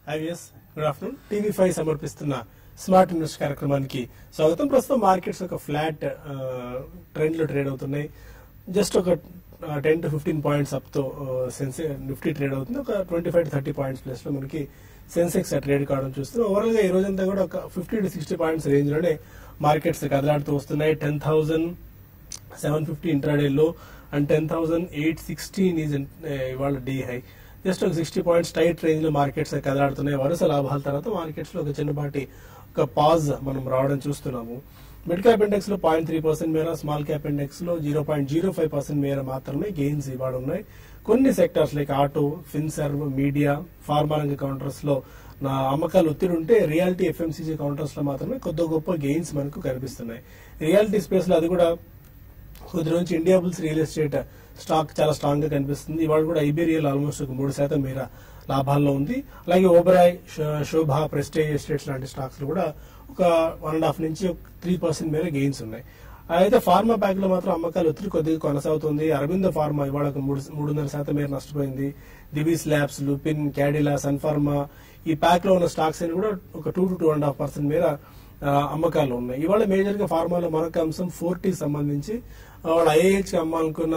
IVS good afternoon TV five సమర్పిస్తున్న smart invest కార్యక్రమానికి స్వాగతం ప్రస్తుతం మార్కెట్స్ ఒక ఫ్లాట్ ట్రెండ్ లో ట్రేడ్ అవుతున్నాయి జస్ట్ ఒక ten to fifteen points up తో సెన్సె నిఫ్టీ ట్రేడ్ అవుతుంది ఒక twenty five to thirty points plus లో మనకి సెన్సెక్స్ ట్రేడ్ కావడం చూస్తున్నాం ఓవరాల్ గా ఈ రోజంతా కూడా ఒక fifty to sixty points range లోనే మార్కెట్స్ కదలాడుతూ వస్తున్నాయి ten thousand seven fifty intraday లో and ten thousand eight sixteen is ఇవాళ డే హై జస్ట్ ఒక సిక్స్టీ పాయింట్స్ టైట్ రేంజ్ లో మార్కెట్స్ కదలాడుతున్నాయి వరుస లాభాల తర్వాత మార్కెట్స్ లో ఒక చిన్నపాటి ఒక పాజ్ మనం రావడం చూస్తున్నాము మిడ్ క్యాప్ ఇండెక్స్ లో పాయింట్ త్రీ పర్సెంట్ మేర స్మాల్ క్యాప్ ఇండెక్స్ లో zero point zero five percent మేర మాత్రమే గెయిన్స్ ఇవాళ ఉన్నాయి కొన్ని sectors like auto finserv media pharma రంగ కౌంటర్స్ లో నా అమ్మకాలు ఒత్తిడి ఉంటే రియాలిటీ ఎఫ్ఎంసీజీ కౌంటర్స్ లో మాత్రమే కొద్ది గొప్ప గెయిన్స్ మనకు కనిపిస్తున్నాయి రియాలిటీ స్పేస్ లో అది కూడా కొద్ది నుంచి Indiabulls real estate stock చాలా స్ట్రాంగ్ గా కనిపిస్తుంది ఇవాళ కూడా ఐబీరియల్ ఆల్మోస్ట్ ఒక మూడు శాతం మేర లాభాల్లో ఉంది అలాగే ఓబరాయ్ శో- శోభ ప్రెస్టేజ్ ఎస్టేట్స్ లాంటి స్టాక్స్ లో కూడా ఒక వన్ అండ్ హాఫ్ నుంచి త్రీ పర్సెంట్ మేర గెయిన్స్ ఉన్నాయి అయితే ఫార్మా ప్యాక్ లో మాత్రం అమ్మకాలు ఒత్తిడి కొద్దిగా కొనసాగుతుంది అరవింద ఫార్మా ఇవాళ ఒక మూడు మూడున్నర శాతం మేర నష్టపోయింది Divi's labs Lupin Cadila Sun Pharma ఈ ప్యాక్ లో ఉన్న స్టాక్స్ అని కూడా ఒక two to two and half percent మేర ఆ, అమ్మకాలు ఉన్నాయి ఇవాళ మేజర్ గా ఫార్మాలో మరొక అంశం ఫోర్ టీ సంబంధించి ఆ, వాళ్ళు ఐఏహెచ్ అమ్మాలనుకున్న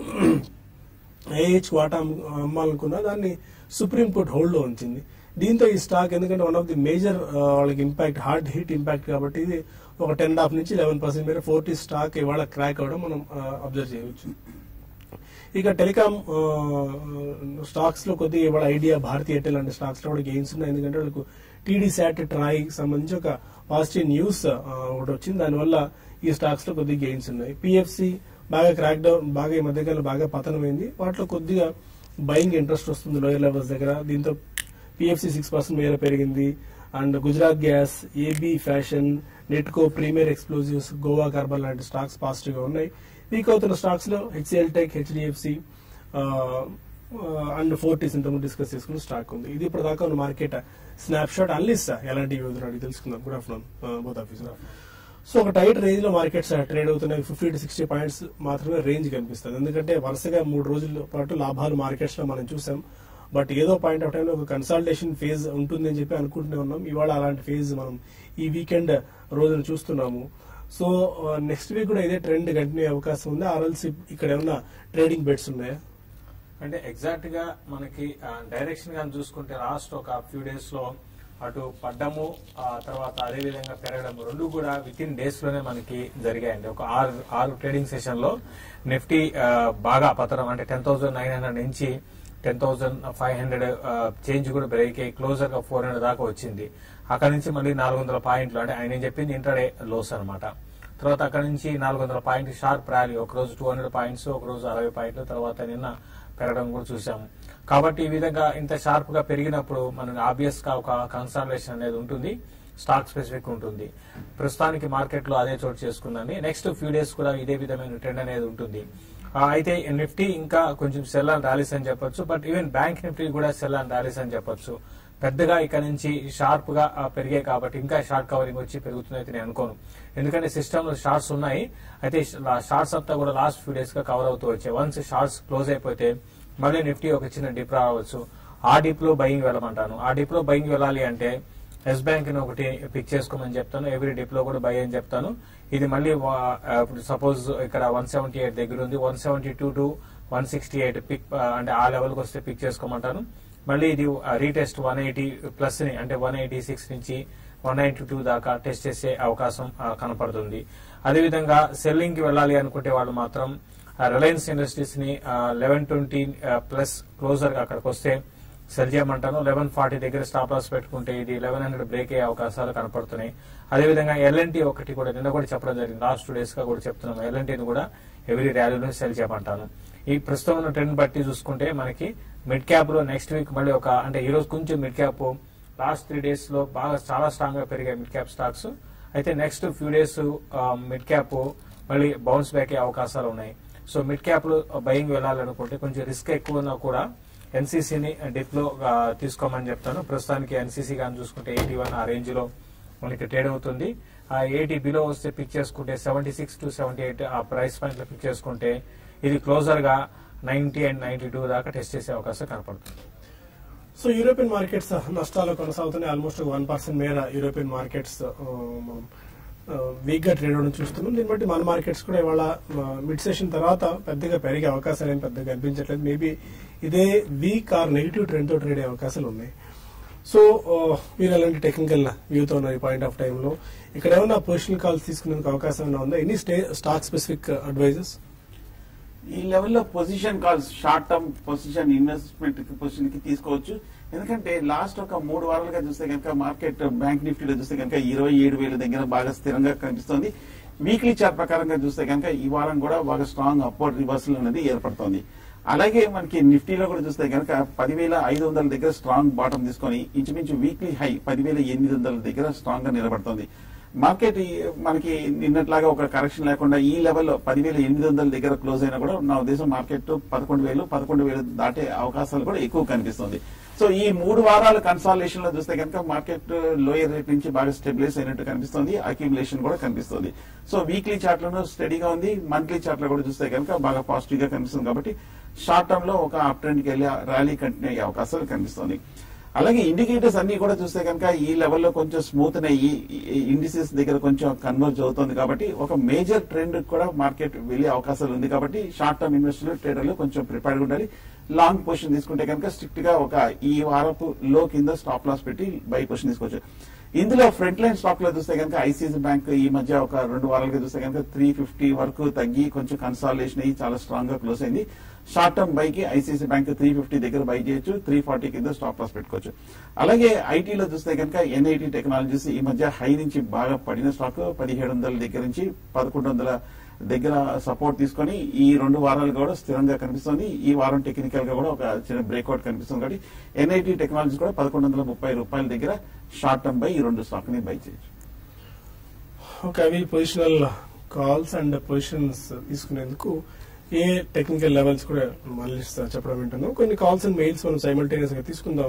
ఐఏహెచ్ వాటా అమ్ము- అమ్మాలనుకున్న దాన్ని సుప్రీం కోర్టు హోల్డ్ లో ఉంచింది దీంతో ఈ స్టాక్ ఎందుకంటే వన్ ఆఫ్ ది మేజర్ వాళ్ళకి ఇంపాక్ట్ హార్డ్ హిట్ ఇంపాక్ట్ కాబట్టి ఇది ఒక టెన్ హాఫ్ నుంచి లెవెన్ పర్సెంట్ మేర ఫోర్టీ స్టాక్ ఇవాళ క్రాక్ అవడం మనం అబ్జర్వ్ చేయవచ్చు ఇక టెలికాం స్టాక్స్ లో కొద్దిగా ఇవాళ ఐడియా భారతీ ఎయిర్టెల్ లాంటి స్టాక్స్ లో కూడా గెయిన్స్ ఉన్నాయి ఎందుకంటే వాళ్ళకు టీడీ శాట్ ట్రాయ్ సంబంధించి ఒక పాజిటివ్ న్యూస్ ఒకటి వచ్చింది దానివల్ల ఈ స్టాక్స్ లో కొద్దిగా గెయిన్స్ ఉన్నాయి పిఎఫ్సి బాగా క్రాక్ డౌన్ బాగా ఈ మధ్యకాలంలో బాగా పతనమైంది వాటిలో కొద్దిగా బయింగ్ ఇంట్రెస్ట్ వస్తుంది లోయర్ లెవెల్స్ దగ్గర దీంతో పిఎఫ్సి సిక్స్ పర్సెంట్ మేర పెరిగింది and Gujarat Gas AB Fashion Natco Premier Explosives Goa Carbon లాంటి స్టాక్స్ పాజిటివ్ గా ఉన్నాయి వీక్ అవుతున్న స్టాక్స్ లో HCL Tech HDFC and Fortis ఇంతకు డిస్కస్ చేసుకున్న స్టాక్ ఉంది ఇది ఇప్పుడు దాకా ఉన్న మార్కెట్ స్నాప్ షాట్ అన్లిస్ ఎలాంటి అడిగి తెలుసుకుందాం good afternoon both officer so ఒక టైట్ రేంజ్ లో మార్కెట్స్ ట్రేడ్ అవుతున్నాయి ఫిఫ్టీ టు సిక్స్టీ పాయింట్స్ మాత్రమే రేంజ్ కనిపిస్తుంది ఎందుకంటే వరుసగా మూడు రోజుల పాటు లాభాలు మార్కెట్స్ లో మనం చూసాం బట్ ఏదో పాయింట్ ఆఫ్ టైంలో ఒక కన్సల్టేషన్ ఫేజ్ ఉంటుంది అని చెప్పి అనుకుంటూనే ఉన్నాం ఇవాళ అలాంటి ఫేజ్ మనం ఈ వీకెండ్ రోజున చూస్తున్నాము సో నెక్స్ట్ వీక్ కూడా ఇదే ట్రెండ్ కంటిన్యూ అయ్యే అవకాశం ఉంది ఆర్ఎల్సీ ఇక్కడ ఏమన్నా ట్రేడింగ్ బెట్స్ ఉన్నాయా అంటే ఎగ్జాక్ట్ గా మనకి డైరెక్షన్ గా చూసుకుంటే లాస్ట్ ఒక ఫ్యూ డేస్ లో అటు పడ్డము ఆ తర్వాత అదే విధంగా పెరగడం రెండు కూడా విత్ ఇన్ డేస్ లోనే మనకి జరిగాయండి ఒక ఆరు ఆరు ట్రేడింగ్ సెషన్ లో నిఫ్టీ ఆ, బాగా పతనం అంటే టెన్ థౌసండ్ నైన్ హండ్రెడ్ నుంచి ten thousand five hundred change కూడా బ్రేక్ అయ్యి క్లోజర్ గా ఫోర్ హండ్రెడ్ దాకా వచ్చింది అక్కడ నుంచి మళ్ళీ నాలుగు వందల పాయింట్లు అంటే ఆయన చెప్పింది ఇంటర్డే లోస్ అన్నమాట తర్వాత అక్కడ నుంచి నాలుగు వందల పాయింట్ షార్ప్ ర్యాలీ ఒక రోజు టూ హండ్రెడ్ పాయింట్స్ ఒక రోజు అరవై పాయింట్లు తర్వాత నిన్న పెరగడం కూడా చూసాము కాబట్టి ఈ విధంగా ఇంత షార్ప్ గా పెరిగినప్పుడు మనకి ఆబ్వియస్ గా ఒక కన్సల్టేషన్ అనేది ఉంటుంది స్టాక్ స్పెసిఫిక్ ఉంటుంది ప్రస్తుతానికి మార్కెట్ లో అదే చోటు చేసుకుందండి నెక్స్ట్ ఫ్యూ డేస్ కూడా ఇదే విధమైన ట్రెండ్ అనేది ఉంటుంది ఆ, అయితే నిఫ్టీ ఇంకా కొంచెం సెల్ అండ్ ర్యాలీస్ అని చెప్పొచ్చు బట్ ఈవెన్ బ్యాంక్ నిఫ్టీ కూడా సెల్ అండ్ ర్యాలీస్ అని చెప్పొచ్చు పెద్దగా ఇక్కడ నుంచి షార్ప్ గా ఆ, పెరిగాయి కాబట్టి ఇంకా షార్ట్ కవరింగ్ వచ్చి పెరుగుతుంది అయితే నేను అనుకోను ఎందుకంటే సిస్టమ్ లో షార్ట్స్ ఉన్నాయి అయితే షార్ట్స్ అంతా కూడా లాస్ట్ ఫ్యూ డేస్ గా కవర్ అవుతూ వచ్చాయి వన్స్ షార్ట్స్ క్లోజ్ అయిపోతే మళ్ళీ నిఫ్టీ ఒక చిన్న డిప్ రావచ్చు ఆ డిప్ లో బయింగ్ వెళ్ళమంటాను ఆ డిప్ లో బయింగ్ వెళ్ళాలి అంటే ఎస్ బ్యాంక్ ని ఒకటి పిక్ చేసుకోమని చెప్తాను ఎవ్రీ డిప్ లో కూడా బై అని చెప్తాను ఇది మళ్ళీ సపోజ్ ఇక్కడ వన్ సెవెంటీ ఎయిట్ దగ్గర ఉంది one seventy two to one sixty eight pick అంటే ఆ లెవెల్ కి వస్తే పిక్ చేసుకోమంటాను మళ్ళీ ఇది రీటెస్ట్ వన్ ఎయిటీ ప్లస్ ని అంటే వన్ ఎయిటీ సిక్స్ నుంచి వన్ నైన్టీ టూ దాకా టెస్ట్ చేసే అవకాశం ఆ, కనపడుతుంది అదేవిధంగా సెల్లింగ్ కి వెళ్ళాలి అనుకుంటే వాళ్ళు మాత్రం రిలయన్స్ ఇండస్ట్రీస్ ని లెవెన్ ట్వంటీ ప్లస్ క్లోజర్ గా అక్కడికి వస్తే సెల్ చేయమంటాను లెవెన్ ఫార్టీ దగ్గర స్టాప్ లాస్ పెట్టుకుంటే ఇది లెవెన్ హండ్రెడ్ బ్రేక్ అయ్యే అవకాశాలు కనపడుతున్నాయి అదేవిధంగా ఎల్ఎన్టీ ఒకటి కూడా నిన్న కూడా చెప్పడం జరిగింది లాస్ట్ టూ డేస్ గా కూడా చెప్తున్నాం ఎల్ఎన్టీని కూడా ఎవరీ ర్యాలీలో సెల్ చేయమంటాను ఈ ప్రస్తుతం ఉన్న ట్రెండ్ బట్టి చూసుకుంటే మనకి మిడ్ క్యాప్ లో నెక్స్ట్ వీక్ మళ్ళీ ఒక అంటే ఈ రోజు కొంచెం mid cap last three days లో బాగా చాలా స్ట్రాంగ్ గా పెరిగాయి మిడ్ క్యాప్ స్టాక్స్ అయితే next few days mid cap మళ్ళీ బౌన్స్ బ్యాక్ అయ్యే అవకాశాలు ఉన్నాయి సో మిడ్ క్యాప్ లో బయింగ్ వెళ్ళాలనుకుంటే కొంచెం రిస్క్ ఎక్కువ ఉన్నా కూడా ఎన్సీసీని డిప్ లో ఆ, తీసుకోమని చెప్తాను ప్రస్తుతానికి ఎన్సీసీ కానీ చూసుకుంటే ఎయిటీ వన్ ఆ రేంజ్ లో మనకి ట్రేడ్ అవుతుంది ఆ ఎయిటీ బిలో వస్తే పిక్ చేసుకుంటే seventy six to seventy eight ఆ ప్రైస్ పాయింట్ లో పిక్ చేసుకుంటే ఇది క్లోజర్ గా నైన్టీ అండ్ నైన్టీ టూ దాకా టెస్ట్ చేసే అవకాశం కనపడుతుంది సో యూరోపియన్ మార్కెట్స్ నష్టాలు కొనసాగుతున్నాయి ఆల్మోస్ట్ వన్ పర్సెంట్ మేర యూరోపియన్ మార్కెట్స్ వీక్ గా ట్రేడ్ అవడం చూస్తున్నాం దీన్ని బట్టి మన మార్కెట్స్ కూడా ఇవాళ మిడ్ సెషన్ తర్వాత పెద్దగా పెరిగే అవకాశాలు ఏం పెద్దగా కనిపించట్లేదు మేబీ ఇదే వీక్ ఆర్ నెగిటివ్ ట్రెండ్ తో ట్రేడ్ అయ్యే అవకాశాలు ఉన్నాయి సో మీరు ఎలాంటి టెక్నికల్ వ్యూతో ఉన్నారు ఈ పాయింట్ ఆఫ్ టైమ్ లో ఇక్కడ ఏమైనా పొజిషన్ కాల్స్ తీసుకునేందుకు అవకాశం ఏమైనా ఉందా any stay stock specific advises ఈ లెవెల్లో position calls short term position investment position కి తీసుకోవచ్చు ఎందుకంటే లాస్ట్ ఒక మూడు వారాలుగా చూస్తే కనుక మార్కెట్ బ్యాంక్ నిఫ్టీలో చూస్తే కనుక ఇరవై ఏడు వేల దగ్గర బాగా స్థిరంగా కనిపిస్తుంది వీక్లీ చార్ట్ ప్రకారంగా చూస్తే కనుక ఈ వారం కూడా బాగా స్ట్రాంగ్ అప్వర్డ్ రివర్సల్ అనేది ఏర్పడుతోంది అలాగే మనకి నిఫ్టీలో కూడా చూస్తే కనుక పదివేల ఐదు వందల దగ్గర స్ట్రాంగ్ బాటం తీసుకొని ఇంచుమించు వీక్లీ హై పదివేల ఎనిమిది వందల దగ్గర స్ట్రాంగ్ గా నిలబడుతుంది మార్కెట్ ఈ- మనకి నిన్నట్లాగా ఒక కరెక్షన్ లేకుండా ఈ లెవెల్లో పదివేల ఎనిమిది వందల దగ్గర క్లోజ్ అయినా కూడా నా ఉద్దేశం మార్కెట్ పదకొండు వేలు పదకొండు వేలు దాటే అవకాశాలు కూడా ఎక్కువ కనిపిస్తుంది సో ఈ మూడు వారాల కన్సాలేషన్ లో చూస్తే కనుక మార్కెట్ లోయర్ రేట్ నుంచి బాగా స్టెబిలైజ్ అయినట్టు కనిపిస్తుంది అక్యుములేషన్ కూడా కనిపిస్తుంది సో వీక్లీ చార్ట్ లోనూ స్టడీగా ఉంది మంత్లీ చార్ట్ లో కూడా చూస్తే కనుక బాగా పాజిటివ్ గా కనిపిస్తుంది కాబట్టి షార్ట్ టర్మ్ లో ఒక అప్ ట్రెండ్ కి వెళ్ళి ర్యాలీ కంటిన్యూ అయ్యే అవకాశాలు కనిపిస్తుంది అలాగే ఇండికేటర్స్ అన్ని కూడా చూస్తే కనుక ఈ లెవెల్లో కొంచెం స్మూత్ అయ్యి ఇండిసెస్ దగ్గర కొంచెం కన్వర్జ్ అవుతుంది కాబట్టి ఒక మేజర్ ట్రెండ్ కూడా మార్కెట్ వెళ్ళే అవకాశాలు ఉంది కాబట్టి షార్ట్ టర్మ్ ఇన్వెస్టర్లు ట్రేడర్లు కొంచెం ప్రిపేర్డ్ ఉండాలి లాంగ్ పొజిషన్ తీసుకుంటే కనుక స్ట్రిక్ట్ గా ఒక ఈ వారపు లో కింద స్టాప్ లాస్ పెట్టి బై పొజిషన్ తీసుకోవచ్చు ఇందులో ఫ్రంట్ లైన్ స్టాక్ లో చూస్తే కనుక ఐసీసీ బ్యాంక్ ఈ మధ్య ఒక రెండు వారాలుగా చూస్తే కనుక త్రీ ఫిఫ్టీ వరకు తగ్గి కొంచెం కన్సాలేషన్ అయ్యి చాలా స్ట్రాంగ్ గా క్లోజ్ అయింది షార్ట్ టర్మ్ బై కి ఐసీసీ బ్యాంక్ త్రీ ఫిఫ్టీ దగ్గర బై చేయొచ్చు త్రీ ఫార్టీ కింద స్టాప్ లాస్ పెట్టుకోవచ్చు అలాగే ఐటీలో చూస్తే కనుక ఎన్ఐటీ టెక్నాలజీస్ ఈ మధ్య హై నుంచి బాగా పడిన స్టాక్ పదిహేడు వందల దగ్గర నుంచి పదకొండు వందల దగ్గర సపోర్ట్ తీసుకొని ఈ రెండు వారాలు కూడా స్థిరంగా కనిపిస్తుంది ఈ వారం టెక్నికల్ గా కూడా ఒక చిన్న బ్రేక్అవుట్ కనిపిస్తుంది కాబట్టి ఎన్ఐటీ టెక్నాలజీస్ కూడా పదకొండు వందల ముప్పై రూపాయల దగ్గర షార్ట్ టర్మ్ బై ఈ రెండు స్టాక్ ని బై చేయొచ్చు ఓకే అవి పొజిషనల్ కాల్స్ అండ్ పొజిషన్స్ తీసుకునేందుకు ఏ టెక్నికల్ లెవెల్స్ కూడా మళ్ళీ చెప్పడం వింటున్నాం కొన్ని కాల్స్ అండ్ మెయిల్స్ మనం సైమల్టేనియస్ గా తీసుకుందాం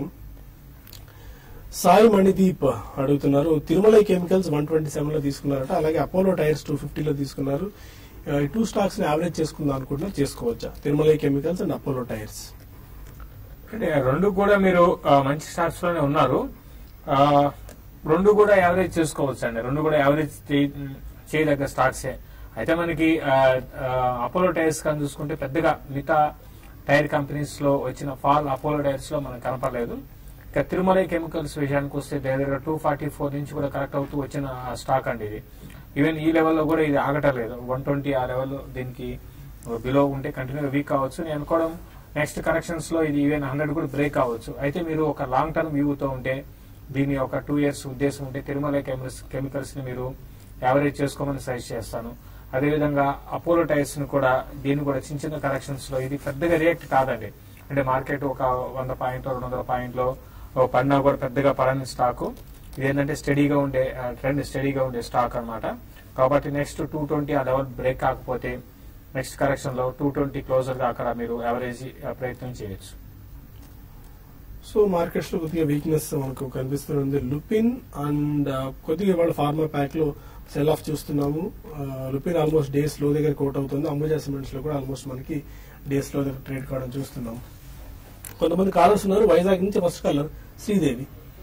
సాయి మణిదీప్ అడుగుతున్నారు Tirumala Chemicals one twenty seven లో తీసుకున్నారట అలాగే అపోలో టైర్స్ టూ ఫిఫ్టీలో తీసుకున్నారు ఆ, ఈ టూ స్టాక్స్ ని యావరేజ్ చేసుకుందాం అనుకుంటున్నారు చేసుకోవచ్చా Tirumala Chemicals and Apollo Tyres అంటే రెండు కూడా మీరు ఆ, మంచి స్టాక్స్ లోనే ఉన్నారు ఆ, రెండు కూడా యావరేజ్ చేసుకోవచ్చు అండి రెండు కూడా యావరేజ్ చే- చేయదగ్గ స్టాక్సే అయితే మనకి ఆ, ఆ, అపోలో టైర్స్ కానీ చూసుకుంటే పెద్దగా మిగతా టైర్ కంపెనీస్ లో వచ్చిన ఫాల్ అపోలో టైర్స్ లో మనకు కనపడలేదు ఇక తిరుమల కెమికల్స్ విషయానికి వస్తే దగ్గర టూ ఫార్టీ ఫోర్ నుంచి కూడా కరెక్ట్ అవుతూ వచ్చిన స్టాక్ అండి ఇది ఈవెన్ ఈ లెవెల్లో కూడా ఇది ఆగటలేదు వన్ ట్వంటీ ఆ లెవెల్ దీనికి బిలో ఉంటే కంటిన్యూ వీక్ కావచ్చు నేను అనుకోవడం నెక్స్ట్ కరెక్షన్స్ లో ఇది ఈవెన్ హండ్రెడ్ కూడా బ్రేక్ కావచ్చు అయితే మీరు ఒక లాంగ్ టర్మ్ వ్యూతో ఉంటే దీని ఒక టూ ఇయర్స్ ఉద్దేశం ఉంటే తిరుమల కెమికల్స్ కెమికల్స్ ని మీరు యావరేజ్ చేసుకోమని సజెస్ట్ చేస్తాను అదేవిధంగా అపోలో టైర్స్ ని కూడా దీన్ని కూడా చిన్న చిన్న కరెక్షన్స్ లో ఇది పెద్దగా రియాక్ట్ కాదండి అంటే మార్కెట్ ఒక వంద పాయింట్ రెండు వందల పాయింట్లో పడినా కూడా పెద్దగా పడని స్టాక్ ఇది ఏంటంటే స్టడీగా ఉండే ట్రెండ్ స్టడీగా ఉండే స్టాక్ అన్నమాట కాబట్టి నెక్స్ట్ టూ ట్వంటీ ఆ లెవెల్ బ్రేక్ కాకపోతే నెక్స్ట్ కరెక్షన్ లో టూ ట్వంటీ క్లోజర్ గా అక్కడ మీరు యావరేజ్ ప్రయత్నం చేయొచ్చు సో మార్కెట్స్ లో కొద్దిగా వీక్నెస్ మనకు కనిపిస్తుంది లుపిన్ అండ్ కొద్దిగా ఇవాళ ఫార్మా ప్యాక్ లో సెల్ ఆఫ్ చూస్తున్నాము లుపిన్ ఆల్మోస్ట్ డేస్ లో దగ్గర కోట్ అవుతుంది అంబుజా సిమెంట్స్ లో కూడా ఆల్మోస్ట్ మనకి డేస్ లో దగ్గర ట్రేడ్ కావడం చూస్తున్నాం కొంతమంది కాలర్స్ ఉన్నారు వైజాగ్ నుంచి ఫస్ట్ కాలర్ శ్రీదేవి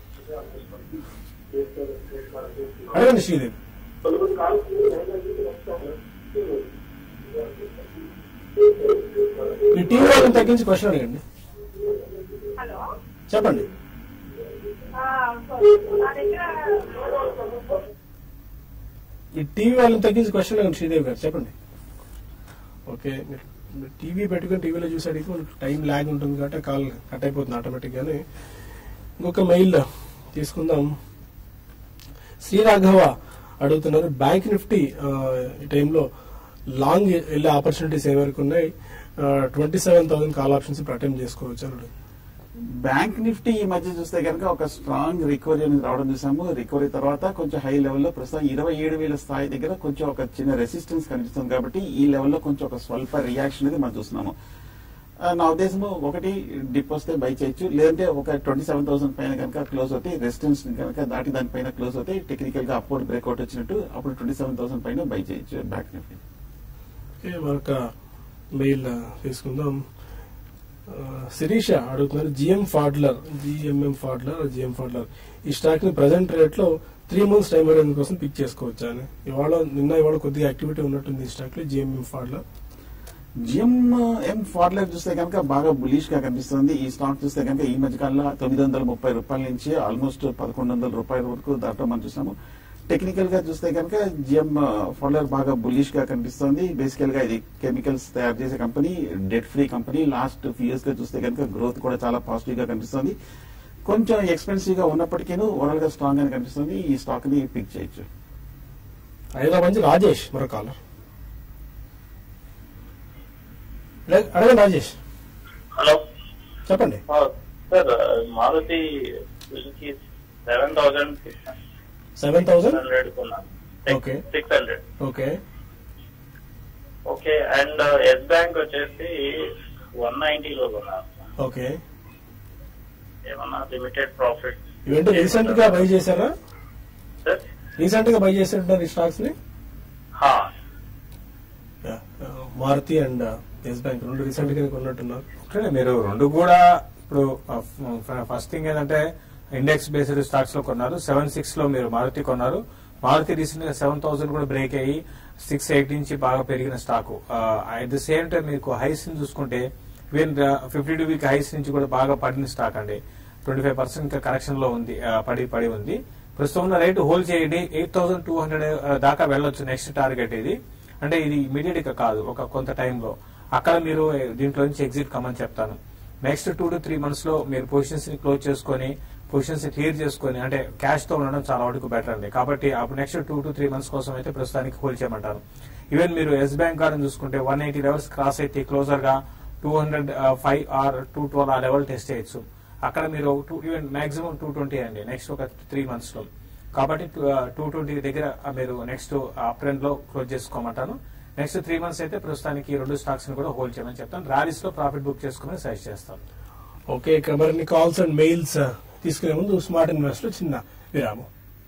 అడగండి శ్రీదేవి మీ టీవీ వాళ్ళని తగ్గించి క్వశ్చన్ అడగండి హలో చెప్పండి ఆ, నా దగ్గర ఈ టీవీ వాళ్ళని తగ్గించి క్వశ్చన్ అడగండి శ్రీదేవి గారు చెప్పండి ఓకే మీరు- మీరు టీవీ పెట్టుకుని టీవీలో చూసి అడిగితే మనకు టైం ల్యాగ్ ఉంటుంది కాబట్టి కాల్ కట్ అయిపోతుంది ఆటోమేటిక్ గానే ఇంకొక మెయిల్ తీసుకుందాం శ్రీరాఘవ అడుగుతున్నారు బ్యాంక్ నిఫ్టీ ఆ, ఈ టైంలో లాంగ్ వెళ్ళే ఆపర్చునిటీస్ ఏవరకు ఉన్నాయి twenty seven thousand call options ఇప్పుడు అటెంప్ట్ చేసుకోవచ్చు అని అడుగుతున్నారు. బ్యాంక్ నిఫ్టీ ఈ మధ్య చూస్తే కనుక ఒక స్ట్రాంగ్ రికవరీ అనేది రావడం చూసాము రికవరీ తర్వాత కొంచెం హై లెవెల్లో ప్రస్తుతం ఇరవై ఏడు వేల స్థాయి దగ్గర కొంచెం ఒక చిన్న రెసిస్టెన్స్ కనిపిస్తుంది కాబట్టి ఈ లెవెల్లో కొంచెం ఒక స్వల్ప రియాక్షన్ అనేది మనం చూస్తున్నాము ఆ, నా ఉద్దేశము ఒకటి డిప్ వస్తే బై చేయొచ్చు లేదంటే ఒక ట్వంటీ సెవెన్ థౌసండ్ పైన కనుక క్లోజ్ అవుతే రెసిస్టెన్స్ కనుక దాటి దానిపైన క్లోజ్ అవుతే టెక్నికల్ గా అప్వర్డ్ బ్రేక్అవుట్ వచ్చినట్టు అప్పుడు ట్వంటీ సెవెన్ థౌసండ్ పైన బై చేయొచ్చు బ్యాంక్ నిఫ్టీ ఓకే మరొక మెయిల్ తీసుకుందాం ఆ, శిరీష అడుగుతున్నారు GM Pfaudler GMM Pfaudler GM Pfaudler ఈ స్టాక్ ని ప్రజెంట్ రేట్ లో త్రీ మంత్స్ టైం అనేది కోసం పిక్ చేసుకోవచ్చా అని ఇవాళ నిన్న ఇవాళ కొద్దిగా యాక్టివిటీ ఉన్నట్టుంది ఈ స్టాక్ లో జిఎంఎం ఫాడ్లర్ జిమ్ ఎం ఫార్లర్ చూస్తే కనుక బాగా బులిష్ గా కనిపిస్తుంది ఈ స్టాక్ చూస్తే కనుక ఈ మధ్య కాలంలో తొమ్మిది వందల ముప్పై రూపాయల నుంచి ఆల్మోస్ట్ పదకొండు వందల రూపాయల వరకు దాంట్లో మనం చూసాము టెక్నికల్ గా చూస్తే కనుక జిఎం ఫార్లర్ బాగా బులిష్ గా కనిపిస్తుంది బేసికల్ గా ఇది కెమికల్స్ తయారు చేసే company debt free company last few years గా చూస్తే కనుక గ్రోత్ కూడా చాలా పాజిటివ్ గా కనిపిస్తుంది కొంచెం ఎక్స్పెన్సివ్ గా ఉన్నప్పటికీ ఓవరాల్ గా స్ట్రాంగ్ గా కనిపిస్తుంది ఈ స్టాక్ ని పిక్ చేయొచ్చు హైదరాబాద్ నుంచి రాజేష్ మరో కాలర్ అడగండి రాజేష్ హలో చెప్పండి sir Maruti Suzuki seven thousand seven thousand hundred కొన్నాను Okay. Six hundred okay okay and Yes Bank వచ్చేసి వన్ నైన్టీలో కొన్నాను ఓకే ఏమన్నా లిమిటెడ్ ప్రాఫిట్ ఇవేంటి రీసెంట్ గా బై చేశారా సార్ రీసెంట్ గా బై చేసినట్టు ఈ స్టాక్స్ ని హా Yeah, uh, Maruti and Yes Bank రెండు రీసెంట్ గా కొన్నట్టున్నారు ఓకే మీరు రెండు కూడా ఇప్పుడు ఫస్ట్ థింగ్ ఏంటంటే ఇండెక్స్ బేస్డ్ స్టాక్స్ లో కొన్నారు సెవెన్ సిక్స్ లో మీరు మారుతి కొన్నారు మారుతి రీసెంట్ గా సెవెన్ థౌసండ్ కూడా బ్రేక్ అయ్యి సిక్స్ ఎయిట్ నుంచి బాగా పెరిగిన stock at the same time మీకు హైస్ ని చూసుకుంటే even fifty two week highs నుంచి కూడా బాగా పడిన స్టాక్ అండి ట్వంటీ ఫైవ్ పర్సెంట్ ఇంకా కరెక్షన్ లో ఉంది ఆ, పడి పడి ఉంది ప్రస్తుతం ఉన్న రేటు హోల్డ్ చేయండి ఎయిట్ థౌసండ్ టూ హండ్రెడ్ దాకా వెళ్ళొచ్చు నెక్స్ట్ టార్గెట్ ఇది అంటే ఇది ఇమీడియట్ గా కాదు ఒక కొంత టైంలో అక్కడ మీరు దీంట్లో నుంచి ఎగ్జిట్ కమని చెప్తాను next two to three months లో మీరు పొజిషన్స్ ని క్లోజ్ చేసుకొని పొజిషన్స్ క్లియర్ చేసుకొని అంటే క్యాష్ తో ఉండడం చాలా వరకు బెటర్ అండి కాబట్టి అప్పుడు next two to three months కోసం అయితే ప్రస్తుతానికి హోల్డ్ చేయమంటారు ఈవెన్ మీరు ఎస్ బ్యాంక్ గార్డెన్ చూసుకుంటే వన్ ఎయిటీ లెవెల్స్ క్రాస్ అయితే క్లోజర్ గా two hundred five or two twelve ఆ లెవెల్ టెస్ట్ చేయొచ్చు అక్కడ మీరు two even maximum two twenty అండి నెక్స్ట్ ఒక త్రీ మంత్స్ లో కాబట్టి టూ ట్వంటీ దగ్గర ఆ, మీరు నెక్స్ట్ అప్ ట్రెండ్ లో క్లోజ్ చేసుకోమంటాను నెక్స్ట్ త్రీ మంత్స్ అయితే ప్రస్తుతానికి ఈ రెండు స్టాక్స్ ని కూడా హోల్డ్ చేయమని చెప్తాను ర్యాలీస్ లో ప్రాఫిట్ బుక్ చేసుకోమని సజెస్ట్ చేస్తాను ఓకే ఇక మరిన్ని కాల్స్ అండ్ మెయిల్స్ తీసుకునే ముందు స్మార్ట్ ఇన్వెస్ట్ లో చిన్న విరామం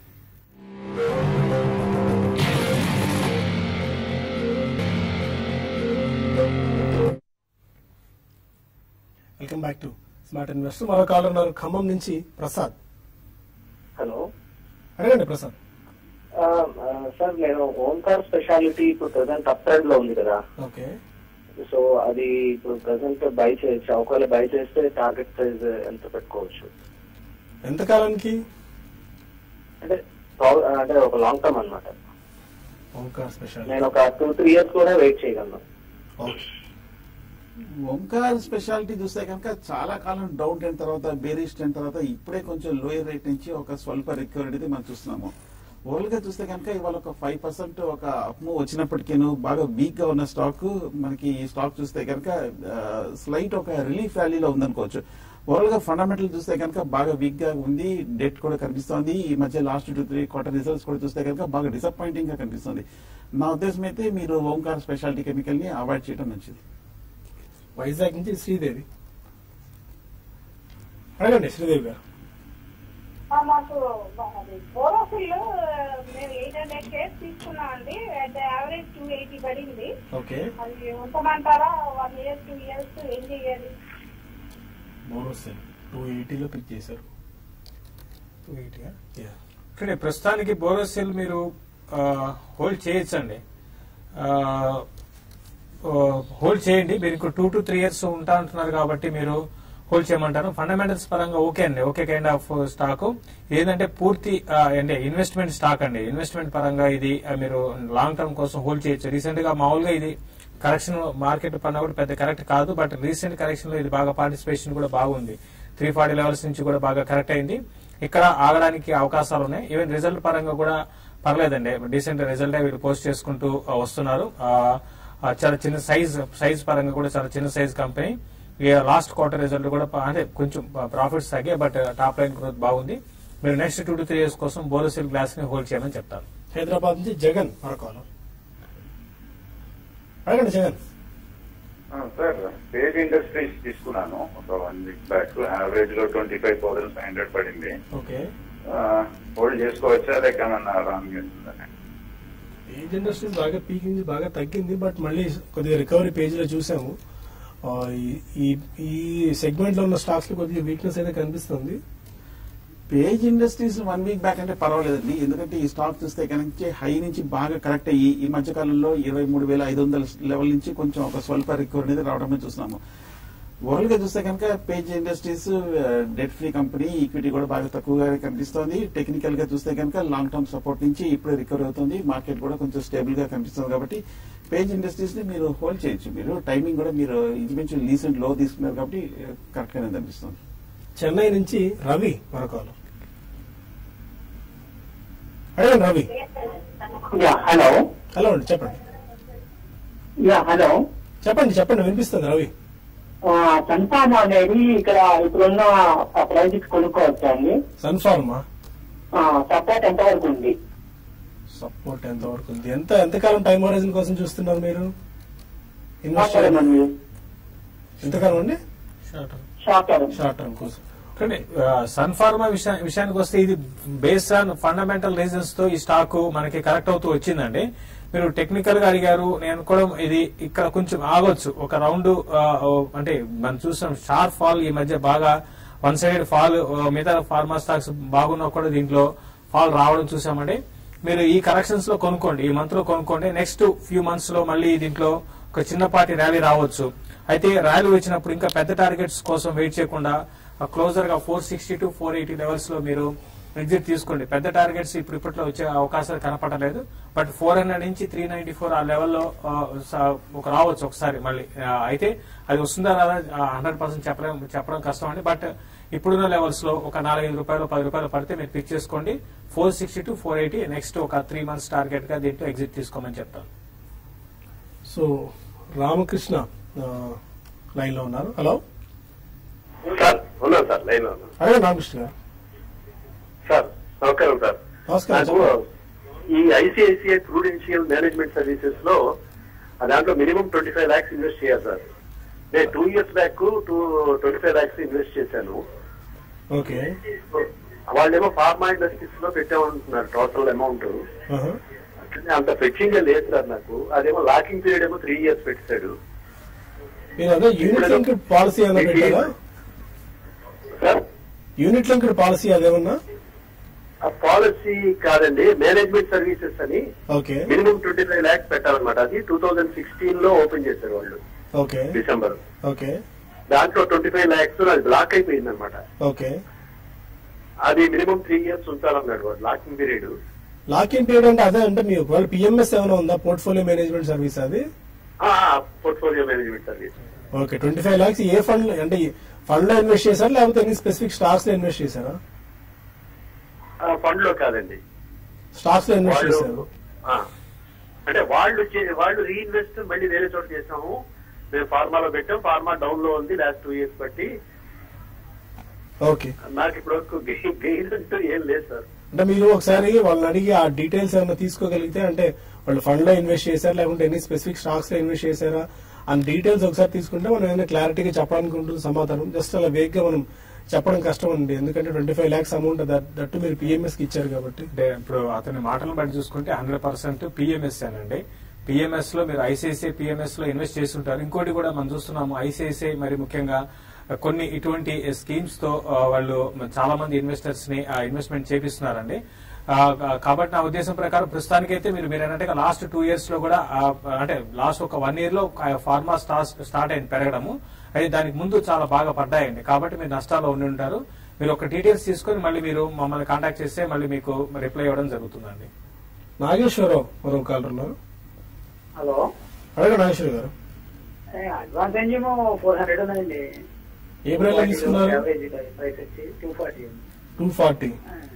welcome back to smart invest మరో కాలర్ ఉన్నారు ఖమ్మం నుంచి ప్రసాద్ హలో అడగండి ప్రసాద్ ఆ, ఆ, సార్ నేను ఓంకార్ స్పెషాలిటీ ఇప్పుడు ప్రజెంట్ అప్ ట్రెండ్ లో ఉంది కదా ఓకే సో అది ఇప్పుడు ప్రజెంట్ బై చేయొచ్చు ఒకవేళ బై చేస్తే టార్గెట్ ప్రైస్ ఎంత పెట్టుకోవచ్చు ఎంత కాలానికి అంటే ప్రౌ- అంటే ఒక లాంగ్ టర్మ్ అన్నమాట ఓంకార్ స్పెషల్ నేను ఒక టూ త్రీ ఇయర్స్ కూడా వెయిట్ చేయగలను ఓకే ఓంకార్ స్పెషాలిటీ చూస్తే కనుక చాలా కాలం డౌన్ అయిన తర్వాత బేరిస్ట్ అయిన తర్వాత ఇప్పుడే కొంచెం లోయర్ రేట్ నుంచి ఒక స్వల్ప రికవరీ అనేది మనం చూస్తున్నాము ఓవరాల్ గా చూస్తే కనుక ఇవాళ ఒక ఫైవ్ పర్సెంట్ ఒక అప్ము వచ్చినప్పటికీను బాగా వీక్ గా ఉన్న స్టాక్ మనకి ఈ స్టాక్ చూస్తే కనుక స్లైట్ ఒక రిలీఫ్ ర్యాలీలో ఉందనుకోవచ్చు ఓవరాల్ గా ఫండమెంటల్ చూస్తే కనుక బాగా వీక్ గా ఉంది డెట్ కూడా కనిపిస్తోంది ఈ మధ్య last two three quarter results కూడా చూస్తే కనుక బాగా డిసప్పాయింటింగ్ గా కనిపిస్తుంది నా ఉద్దేశం అయితే మీరు ఓంకార్ స్పెషాలిటీ కెమికల్ ని అవాయిడ్ చేయడం మంచిది వైజాగ్ నుంచి శ్రీదేవి అడగండి శ్రీదేవి గారు ఆ, మాకు అది బోరోఫిల్ మేము ఎయిట్ హండ్రెడ్ కేస్ తీసుకున్నామండి అట్ యావరేజ్ టూ ఎయిటీ పడింది ఓకే అది ఉంచమంటారా వన్ ఇయర్ టూ ఇయర్స్ ఏం చేయాలి బోనస్ టూ ఎయిటీలో పిక్ చేశారు టూ ఎయిటీగా యా ఇక్కడ ప్రస్తుతానికి బోరోసిల్ మీరు హోల్డ్ చేయొచ్చండి హోల్డ్ చేయండి మీరు ఇంకో టూ టు త్రీ ఇయర్స్ ఉంటా అంటున్నారు కాబట్టి మీరు హోల్డ్ చేయమంటారు ఫండమెంటల్స్ పరంగా ఓకే అండి ఓకే కైండ్ ఆఫ్ స్టాక్ ఏంటంటే పూర్తి ఆ, అంటే ఇన్వెస్ట్మెంట్ స్టాక్ అండి ఇన్వెస్ట్మెంట్ పరంగా ఇది ఆ, మీరు లాంగ్ టర్మ్ కోసం హోల్డ్ చేయొచ్చు రీసెంట్ గా మామూలుగా ఇది కరెక్షన్ మార్కెట్ పరంగా కూడా పెద్ద కరెక్ట్ కాదు బట్ రీసెంట్ కరెక్షన్ లో ఇది బాగా పార్టిసిపేషన్ కూడా బాగుంది త్రీ ఫార్టీ లెవెల్స్ నుంచి కూడా బాగా కరెక్ట్ అయింది ఇక్కడ ఆగడానికి అవకాశాలు ఉన్నాయి ఈవెన్ రిజల్ట్ పరంగా కూడా పర్లేదండి డీసెంట్ రిజల్ట్ వీళ్ళు పోస్ట్ చేసుకుంటూ ఆ, వస్తున్నారు ఆ, ఆ, చాలా చిన్న సైజ్ సైజ్ పరంగా కూడా చాలా చిన్న size company last quarter result కూడా ప- అంటే కొంచెం ప్రాఫిట్స్ తగ్గాయి బట్ టాప్ లైన్ గ్రోత్ బాగుంది మీరు next two to three years కోసం బోరోసిల్ గ్లాస్ ని హోల్డ్ చేయమని చెప్తారు హైదరాబాద్ నుంచి జగన్ మరో కాలర్ అడగండి జగన్ సార్ పేజ్ ఇండస్ట్రీస్ తీసుకున్నాను ఒక వన్ వీక్ బ్యాక్ యావరేజ్ లో twenty five thousand five hundred పడింది ఓకే హోల్డ్ చేసుకోవచ్చా లేక ఏమన్నా రాంగ్ చేస్తుందని ఏజ్ ఇండస్ట్రీస్ బాగా పీకింది బాగా తగ్గింది బట్ మళ్ళీ కొద్దిగా రికవరీ పేజ్ లో చూసాము ఆ, ఈ- ఈ ఈ సెగ్మెంట్ లో ఉన్న స్టాక్స్ లో కొద్దిగా వీక్నెస్ అయితే కనిపిస్తుంది Page Industries one week back అంటే పర్వాలేదండి ఎందుకంటే ఈ స్టాక్ చూస్తే కనుక హై నుంచి బాగా కరెక్ట్ అయ్యి ఈ మధ్య కాలంలో ఇరవై మూడు వేల ఐదు వందల లెవెల్ నుంచి కొంచెం ఒక స్వల్ప రికవరీ అనేది రావడమే చూస్తున్నాము ఓవరాల్ గా చూస్తే కనుక Page Industries debt free company equity కూడా బాగా తక్కువగా కనిపిస్తోంది టెక్నికల్ గా చూస్తే కనుక లాంగ్ టర్మ్ సపోర్ట్ నుంచి ఇప్పుడే రికవర్ అవుతుంది మార్కెట్ కూడా కొంచెం స్టేబుల్ గా కనిపిస్తుంది కాబట్టి పేజ్ ఇండస్ట్రీస్ ని మీరు హోల్డ్ చేయొచ్చు మీరు టైమింగ్ కూడా మీరు ఇంచుమించు రీసెంట్ లో తీసుకున్నారు కాబట్టి కరెక్ట్ గానే అనిపిస్తుంది చెన్నై నుంచి రవి మరొకరు అడగండి రవి యా హలో హలో అండి చెప్పండి యా హలో చెప్పండి చెప్పండి వినిపిస్తుంది రవి సన్ఫార్మ్ అనేది ఇక్కడ ఇప్పుడున్న ప్రైజెస్ కొనుక్కోవచ్చా అండి సన్ఫార్మా సపోర్ట్ ఎంతవరకు ఉంది సపోర్ట్ ఎంత వరకు ఉంది ఎంత ఎంతకాలం టైం హోరైజన్ కోసం చూస్తున్నారు మీరు ఇన్వెస్ట్ షార్ట్ అండి ఎంతకాలం అండి షార్ట్ టర్మ్ షార్ట్ టర్మ్ కోసం కానీ సన్ ఫార్మా విషయా- విషయానికి వస్తే ఇది బేస్డ్ ఆన్ ఫండమెంటల్ రీజన్స్ తో ఈ స్టాక్ మనకి కరెక్ట్ అవుతూ వచ్చిందండి మీరు టెక్నికల్ గా అడిగారు నేను కూడా ఇది ఇక్కడ కొంచెం ఆగొచ్చు ఒక రౌండ్ అంటే మనం చూసాం షార్ప్ ఫాల్ ఈ మధ్య బాగా వన్ సైడ్ ఫాల్ మిగతా ఫార్మా స్టాక్స్ బాగున్నా కూడా దీంట్లో ఫాల్ రావడం చూసామండి మీరు ఈ కరెక్షన్స్ లో కొనుక్కోండి ఈ మంత్ లో కొనుక్కోండి నెక్స్ట్ ఫ్యూ మంత్స్ లో మళ్ళీ దీంట్లో ఒక చిన్నపాటి ర్యాలీ రావచ్చు అయితే ర్యాలీ వచ్చినప్పుడు ఇంకా పెద్ద టార్గెట్స్ కోసం వెయిట్ చేయకుండా క్లోజర్ గా four sixty to four eighty levels లో మీరు ఎగ్జిట్ తీసుకోండి పెద్ద టార్గెట్స్ ఇప్పుడు ఇప్పట్లో వచ్చే అవకాశాలు కనపడలేదు బట్ ఫోర్ హండ్రెడ్ నుంచి త్రీ నైన్టీ ఫోర్ ఆ లెవెల్లో ఆ, స- ఒక రావచ్చు ఒకసారి మళ్ళీ ఆ, అయితే అది వస్తుందా రాదా హండ్రెడ్ పర్సెంట్ చెప్పడం చెప్పడం కష్టం అండి బట్ ఇప్పుడున్న లెవెల్స్ లో ఒక నాలుగైదు రూపాయలు పది రూపాయలు పడితే మీరు పిక్ చేసుకోండి four sixty to four eighty next ఒక త్రీ మంత్స్ టార్గెట్ గా దీంట్లో ఎగ్జిట్ తీసుకోమని చెప్తాను సో రామకృష్ణ లైన్ లో ఉన్నారు హలో సార్ ఉన్నాను సార్ లైన్ లో ఉన్నాను అడగండి రామకృష్ణ గారు సార్ నమస్కారం సార్ నమస్కారం నాకు చెప్పండి. ఈ ఐసిఐసిఐ ప్రూడెన్షియల్ మేనేజ్మెంట్ సర్వీసెస్ లో ఆ దాంట్లో minimum twenty five lakhs invest చేయాలి సార్ నేను two years back two twenty five lakhs invest చేశాను ఓకే వాళ్ళేమో ఫార్మా ఇండస్ట్రీస్ లో పెట్టామంటున్నారు టోటల్ అమౌంట్ ఆహా. అంత ఫెచ్చింగ్ లేదు సార్ నాకు అదేమో లాకింగ్ పీరియడ్ ఏమో త్రీ ఇయర్స్ పెట్టాడు మీరు అదే యూనిట్ లింక్డ్ పాలసీ ఏమైనా పెట్టారా సార్ యూనిట్ లింక్డ్ పాలసీ అదేమన్నా ఆ పాలసీ కాదండి మేనేజ్మెంట్ సర్వీసెస్ అని okay minimum twenty five lakhs పెట్టాలన్నమాట అది టూ థౌజండ్ సిక్స్టీన్ లో ఓపెన్ చేశారు వాళ్ళు ఓకే డిసెంబర్ ఓకే దాంట్లో ట్వంటీ ఫైవ్ లాక్స్ అది బ్లాక్ అయిపోయింది అనమాట ఓకే అది మినిమం త్రీ ఇయర్స్ ఉంచాలన్నాడు వాడు locking period lock in period అంటే అదే అంటే మీ ఒకవేళ పిఎంఎస్ ఏమైనా ఉందా పోర్ట్ఫోలియో మేనేజ్మెంట్ సర్వీస్ అది portfolio management service okay twenty five lakhs ఏ ఫండ్ అంటే ఫండ్ లో ఇన్వెస్ట్ చేశారా లేకపోతే ఎన్ని స్పెసిఫిక్ స్టాక్స్ లో ఇన్వెస్ట్ చేశారా ఫండ్ లో కాదండి స్టాక్స్ లో ఇన్వెస్ట్ వాళ్ళు చేశారు ఆ, అంటే వాళ్ళు చే- వాళ్ళు రీఇన్వెస్ట్ మళ్ళీ వేరే చోట చేసాము మేము ఫార్మాలో పెట్టాం ఫార్మా డౌన్ లో ఉంది లాస్ట్ టూ ఇయర్స్ బట్టి ఓకే నాకు ఇప్పుడు వరకు గెయిన్ అంటూ ఏం లేదు సార్ అంటే మీరు ఒకసారి వాళ్ళని అడిగి ఆ డీటెయిల్స్ ఏమైనా తీసుకోగలిగితే అంటే వాళ్ళు ఫండ్ లో ఇన్వెస్ట్ చేశారా లేకుంటే ఎన్ని స్పెసిఫిక్ స్టాక్స్ లో ఇన్వెస్ట్ చేశారా అని డీటెయిల్స్ ఒకసారి తీసుకుంటే మనం ఏదైనా క్లారిటీగా చెప్పడానికి ఉంటుంది సమాధానం జస్ట్ అలా వేగ్ గా మనం చెప్పడం కష్టం అండి ఎందుకంటే twenty five lakhs amount that మీరు పిఎంఎస్ కి ఇచ్చారు కాబట్టి అంటే ఇప్పుడు అతని మాటలను బట్టి చూసుకుంటే హండ్రెడ్ పర్సెంట్ పిఎంఎస్ అనండి పిఎంఎస్ లో మీరు ఐసిఐసిఐ పిఎంఎస్ లో ఇన్వెస్ట్ చేస్తుంటారు ఇంకోటి కూడా మనం చూస్తున్నాము ఐసిఐసిఐ మరి ముఖ్యంగా కొన్ని ఇటువంటి స్కీమ్స్ తో ఆ, వాళ్ళు చాలా మంది ఇన్వెస్టర్స్ ని ఇన్వెస్ట్మెంట్ చేపిస్తున్నారండి ఆ, కాబట్టి నా ఉద్దేశం ప్రకారం ప్రస్తుతానికైతే మీరు మీరు అన్నట్టుగా లాస్ట్ టూ ఇయర్స్ లో కూడా ఆ, అంటే లాస్ట్ ఒక వన్ ఇయర్ లో ఫార్మా స్టార్ట్ అయింది పెరగడము అయితే దానికి ముందు చాలా బాగా పడ్డాయండి కాబట్టి మీరు నష్టాల్లో ఉండి ఉంటారు మీరు ఒక డీటెయిల్స్ తీసుకొని మళ్ళీ మీరు మమ్మల్ని కాంటాక్ట్ చేస్తే మళ్ళీ మీకు రిప్లై ఇవ్వడం జరుగుతుందండి నాగేశ్వరరావు మరో కాలర్ ఉన్నారు హలో అడగండి నాగేశ్వర గారు అడ్వాన్స్ ఏమో ఫోర్ హండ్రెడ్ ఉందండి ఏ ప్రైస్ లో తీసుకున్నారు యావరేజ్ ప్రైస్ వచ్చి two forty two forty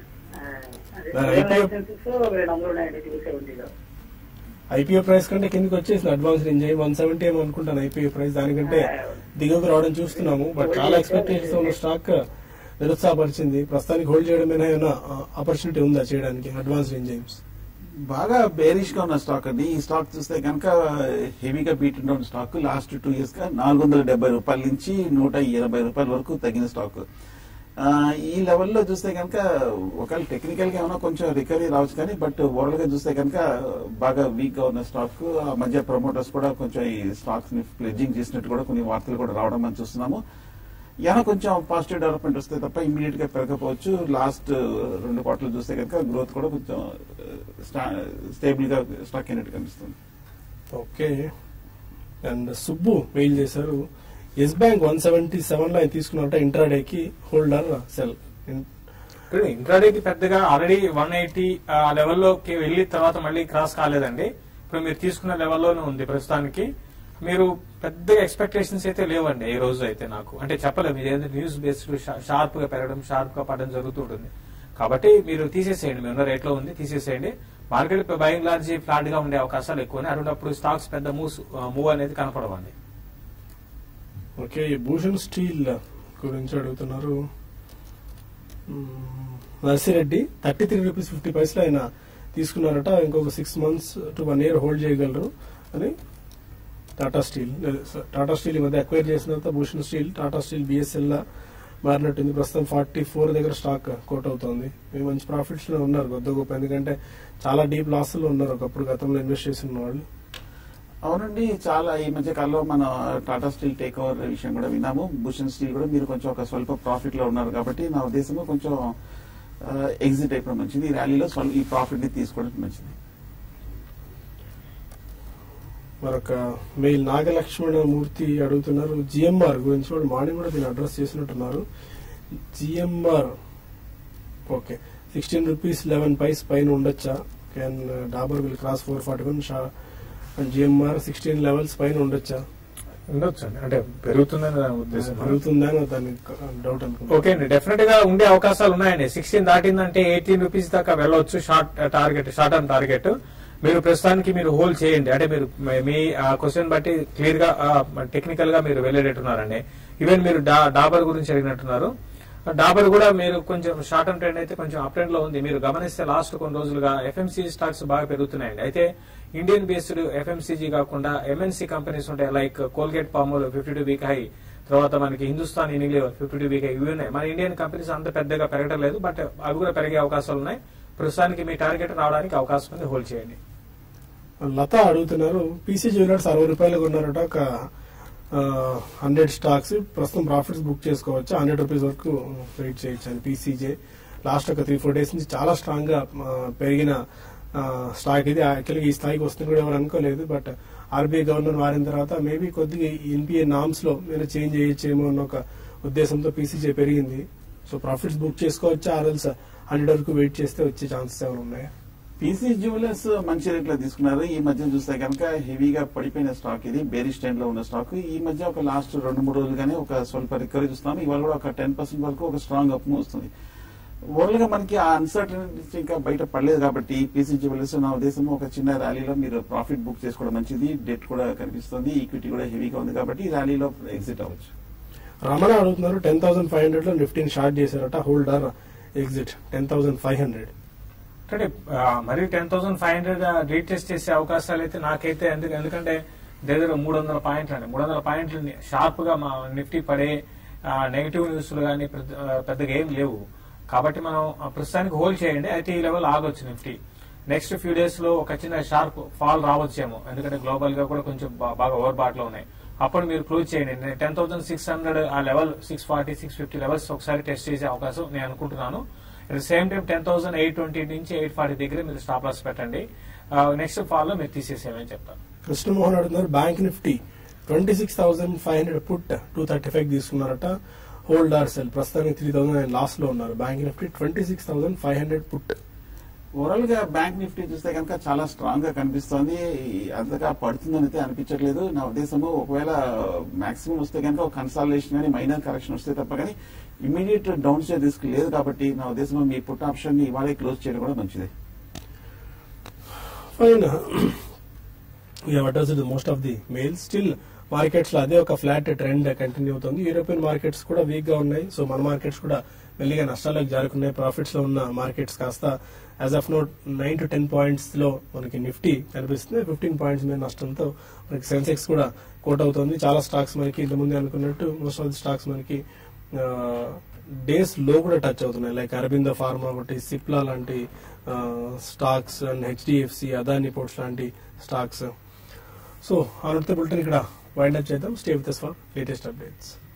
IPO రెండు వందలు ఉన్నాయండి టూ సెవెంటీలో ఐపీఓ ప్రైస్ కంటే కిందకి వచ్చేసింది అడ్వాన్స్ రేంజ్ వన్ సెవెంటీ ఏమో అనుకుంటాను ఐపీఓ ప్రైస్ దానికంటే దిగువకు రావడం చూస్తున్నాము బట్ చాలా ఎక్స్పెక్టేషన్స్ ఉన్న స్టాక్ నిరుత్సాహపరిచింది ప్రస్తుతానికి హోల్డ్ చేయడమైనా ఏమైనా ఆపర్చునిటీ ఉందా చేయడానికి అడ్వాన్స్ రేంజ్ గేమ్స్ బాగా బేరిష్ గా ఉన్న స్టాక్ అండి ఈ స్టాక్ చూస్తే కనుక హెవీగా బీట్ ఉన్న స్టాక్ లాస్ట్ టూ ఇయర్స్ గా నాలుగు వందల డెబ్బై రూపాయల నుంచి నూట ఇరవై రూపాయల వరకు తగ్గిన స్టాక్ ఆ, ఈ లెవెల్లో చూస్తే కనుక ఒకవేళ టెక్నికల్ గా ఏమైనా కొంచెం రికవరీ రావచ్చు కానీ బట్ ఓవరాల్ గా చూస్తే కనుక బాగా వీక్ గా ఉన్న స్టాక్ ఆ మధ్య ప్రమోటర్స్ కూడా కొంచెం ఈ స్టాక్స్ ని ప్లెడ్జింగ్ చేసినట్టు కూడా కొన్ని వార్తలు కూడా రావడం మనం చూస్తున్నాము ఏమైనా కొంచెం పాజిటివ్ డెవలప్మెంట్ వస్తే తప్ప ఇమీడియట్ గా పెరగకపోవచ్చు లాస్ట్ రెండు క్వార్టర్లు చూస్తే కనుక గ్రోత్ కూడా కొంచెం స్టేబుల్ గా స్టాక్ అయినట్టు కనిపిస్తుంది ఓకే అండ్ సుబ్బు మెయిల్ చేశారు Yes bank one seventy seven లో ఆయన తీసుకున్నారట ఇంట్రాడేకి హోల్డర్ సెల్ ఇప్పుడు ఇంట్రాడేకి పెద్దగా ఆల్రెడీ వన్ ఎయిటీ ఆ లెవెల్లోకి వెళ్ళి తర్వాత మళ్ళీ క్రాస్ కాలేదండి ఇప్పుడు మీరు తీసుకున్న లెవెల్లోనే ఉంది ప్రస్తుతానికి మీరు పెద్దగా ఎక్స్పెక్టేషన్స్ అయితే లేవండి ఈ రోజు అయితే నాకు అంటే చెప్పలేదు మీరు ఏదైతే న్యూస్ బేస్డ్ షార్ప్ గా పెరగడం షార్ప్ గా పడడం జరుగుతుంటుంది కాబట్టి మీరు తీసేసేయండి మీ ఉన్న రేట్ లో ఉంది తీసేసేయండి మార్కెట్ బయింగ్ లార్జ్ ఫ్లాట్ గా ఉండే అవకాశాలు ఎక్కువ అటువంటిప్పుడు స్టాక్స్ పెద్ద మూవ్ మూవ్ అనేది కనపడవండి ఓకే ఈ భూషణ్ స్టీల్ గురించి అడుగుతున్నారు hmm, Narsireddy thirty three rupees fifty పైసలు ఆయన తీసుకున్నారట ఇంకొక six months to one year hold చేయగలరు అని టాటా స్టీల్ టాటా స్టీల్ ఈ మధ్య అక్వైర్ చేసిన తర్వాత Bhushan steel Tata steel BSL లా మారినట్టుంది ప్రస్తుతం ఫార్టీ ఫోర్ దగ్గర స్టాక్ కోట్ అవుతోంది మేము మంచి ప్రాఫిట్స్ లో ఉన్నారు కొద్ది గొప్ప ఎందుకంటే చాలా డీప్ లాస్ లో ఉన్నారు ఒకప్పుడు గతంలో ఇన్వెస్ట్ చేసిన వాళ్ళు అవునండి చాలా ఈ మధ్య కాలంలో మన టాటా స్టీల్ టేక్ ఓవర్ విషయం కూడా విన్నాము భూషణ్ స్టీల్ కూడా మీరు కొంచెం ఒక స్వల్ప ప్రాఫిట్ లో ఉన్నారు కాబట్టి నా ఉద్దేశంలో కొంచెం ఎగ్జిట్ అయిపోవడం మంచిది ఈ ర్యాలీలో స్వల్ప ఈ ప్రాఫిట్ ని తీసుకోవడం మంచిది మరొక మెయిల్ నాగలక్ష్మణ మూర్తి అడుగుతున్నారు జిఎంఆర్ గురించి వాళ్ళు మార్నింగ్ కూడా దీన్ని అడ్రస్ చేసినట్టున్నారు GMR okay sixteen rupees eleven paise పైన ఉండొచ్చా can Dabur will cross four forty one and GMR sixteen levels పైన ఉండొచ్చా ఉండొచ్చు అండి అంటే పెరుగుతుందని నా ఉద్దేశం పెరుగుతుందని దాని డౌట్ అనుకుంటా ఓకే అండి డెఫినెట్ గా ఉండే అవకాశాలు ఉన్నాయండి సిక్స్టీన్ దాటిందంటే ఎయిటీన్ రూపీస్ దాకా వెళ్ళొచ్చు short target short term target మీరు ప్రస్తుతానికి మీరు హోల్డ్ చేయండి అంటే మీరు మీ- మీ క్వశ్చన్ బట్టి క్లియర్ గా టెక్నికల్ గా మీరు వెళ్ళేటట్టున్నారండి ఈవెన్ మీరు డా- డాబర్ గురించి అడిగినట్టున్నారు డాబర్ కూడా మీరు కొంచెం షార్ట్ టర్మ్ ట్రెండ్ అయితే కొంచెం అప్ ట్రెండ్ లో ఉంది మీరు గమనిస్తే లాస్ట్ కొన్ని రోజులుగా ఎఫ్ఎంసీ స్టాక్స్ బాగా పెరుగుతున్నాయండి అయితే ఇండియన్ బేస్డ్ ఎఫ్ఎంసీజీ కాకుండా ఎంఎన్సీ కంపెనీస్ ఉంటాయి like Colgate Palmolive fifty two week high తర్వాత మనకి Hindustan Unilever fifty two week high ఇవి ఉన్నాయి మన ఇండియన్ కంపెనీస్ అంత పెద్దగా పెరగడం లేదు బట్ అవి కూడా పెరిగే అవకాశాలు ఉన్నాయి ప్రస్తుతానికి మీ టార్గెట్ రావడానికి అవకాశం ఉంది హోల్డ్ చేయండి లత అడుగుతున్నారు పీసీ జ్యువెలర్స్ అరవై రూపాయలు కొన్నారట ఒక హండ్రెడ్ స్టాక్స్ ప్రస్తుతం ప్రాఫిట్స్ బుక్ చేసుకోవచ్చు హండ్రెడ్ రూపీస్ వరకు వెయిట్ చేయొచ్చు అని పీసీజే లాస్ట్ ఒక త్రీ ఫోర్ డేస్ నుంచి చాలా స్ట్రాంగ్ గా ఆ, పెరిగిన స్టాక్ ఇది యాక్చువల్గా ఈ స్థాయికి వస్తుంది కూడా ఎవరు అనుకోలేదు బట్ ఆర్బీఐ గవర్నర్ మారిన తర్వాత మేబీ కొద్దిగా ఎన్పిఏ నామ్స్ లో నేను చేంజ్ చేయొచ్చేమో అన్న ఒక ఉద్దేశంతో పీసీజే పెరిగింది సో ప్రాఫిట్స్ బుక్ చేసుకోవచ్చా ఆర్ఎల్స్ హండ్రెడ్ వరకు వెయిట్ చేస్తే వచ్చే ఛాన్సెస్ ఏమైనా ఉన్నాయా పీసీ జ్యువెలర్స్ మంచి రేట్ లో తీసుకున్నారు ఈ మధ్య చూస్తే కనుక హెవీగా పడిపోయిన స్టాక్ ఇది బేరీ స్టాండ్ లో ఉన్న స్టాక్ ఈ మధ్య ఒక లాస్ట్ రెండు మూడు రోజులుగానే ఒక స్వల్ప రికవరీ చూస్తున్నాం ఇవాళ కూడా ఒక టెన్ పర్సెంట్ వరకు ఒక స్ట్రాంగ్ అప్ వస్తుంది ఓవరాల్ గా మనకి ఆ అన్సర్టనిటీ ఇంకా బయట పడలేదు కాబట్టి పీసీ జ్యువెలర్స్ నా ఉద్దేశం ఒక చిన్న ర్యాలీలో మీరు ప్రాఫిట్ బుక్ చేసుకోవడం మంచిది డెట్ కూడా కనిపిస్తుంది ఈక్విటీ కూడా హెవీగా ఉంది కాబట్టి ఈ ర్యాలీలో ఎగ్జిట్ అవ్వచ్చు రమణ అడుగుతున్నారు టెన్ థౌసండ్ ఫైవ్ హండ్రెడ్ లో నిఫ్టీని షార్ట్ చేశారట holder exit ten thousand five hundred అంటే ఆ, మరి ten thousand five hundred retest చేసే అవకాశాలు అయితే నాకైతే ఎందుకు ఎందుకంటే దగ్గర మూడు వందల పాయింట్లు అండి మూడు వందల పాయింట్లు షార్ప్ గా మా నిఫ్టీ పడే నెగిటివ్ న్యూస్లు కానీ పెద్దగా ఏం లేవు కాబట్టి మనం ఆ, ప్రస్తుతానికి హోల్డ్ చేయండి అయితే ఈ లెవెల్ ఆగొచ్చు నిఫ్టీ నెక్స్ట్ ఫ్యూ డేస్ లో ఒక చిన్న షార్ప్ ఫాల్ రావచ్చేమో ఎందుకంటే గ్లోబల్ గా కూడా కొంచెం బా- బాగా ఓవర్ బాట్ లో ఉన్నాయి అప్పుడు మీరు క్లోజ్ చేయండి టెన్ థౌసండ్ సిక్స్ హండ్రెడ్ ఆ level six forty six fifty levels ఒకసారి టెస్ట్ చేసే అవకాశం నేను అనుకుంటున్నాను at the same time ten thousand eight twenty నుంచి ఎయిట్ ఫార్టీ దగ్గర మీరు స్టాప్ లాస్ పెట్టండి నెక్స్ట్ ఫాల్ లో మీరు తీసేసేమని చెప్తాను కృష్ణమోహన్ అడుగుతున్నారు bank Nifty twenty six thousand five hundred put two thirty five తీసుకున్నారట హోల్డ్ ఆర్ సెల్ ప్రస్తుతానికి త్రీ థౌసండ్ లాస్ లో ఉన్నారు bank Nifty twenty six thousand five hundred put overall గా బ్యాంక్ నిఫ్టీ చూస్తే కనుక చాలా స్ట్రాంగ్ గా కనిపిస్తోంది అంతగా పడుతుందని అయితే అనిపించట్లేదు నా ఉద్దేశము ఒకవేళ మాక్సిమం వస్తే కనుక ఒక కన్సాలేషన్ కానీ మైనర్ కరెక్షన్ వస్తే తప్ప కానీ ఇమీడియట్ డౌన్ సైడ్ రిస్క్ లేదు కాబట్టి నా ఉద్దేశం మీ పుట్ ఆప్షన్ ని ఇవాళే క్లోజ్ చేయడం కూడా మంచిది fine address most of the mail still markets లో అదే ఒక ఫ్లాట్ ట్రెండ్ కంటిన్యూ అవుతుంది యూరోపియన్ మార్కెట్స్ కూడా వీక్ గా ఉన్నాయి సో మన మార్కెట్స్ కూడా మెల్లిగా నష్టాలకు జారుకున్నాయి ప్రాఫిట్స్ లో ఉన్న మార్కెట్స్ కాస్త as of note nine to ten points లో మనకి నిఫ్టీ కనిపిస్తుంది ఫిఫ్టీన్ పాయింట్స్ మీద నష్టంతో మనకి సెన్సెక్స్ కూడా కోట్ అవుతుంది చాలా స్టాక్స్ మనకి ఇంతకుముందే అనుకున్నట్టు మోస్ట్ ఆఫ్ ది స్టాక్స్ మనకి డేస్ లో కూడా టచ్ అవుతున్నాయి లైక్ అరబిందో ఫార్మా ఒకటి సిప్లా లాంటి stocks and HDFC Adani ports లాంటి స్టాక్స్ సో ఆ బులెటిన్ ఇక్కడ వైండ్ అప్ చేద్దాం stay with for latest updates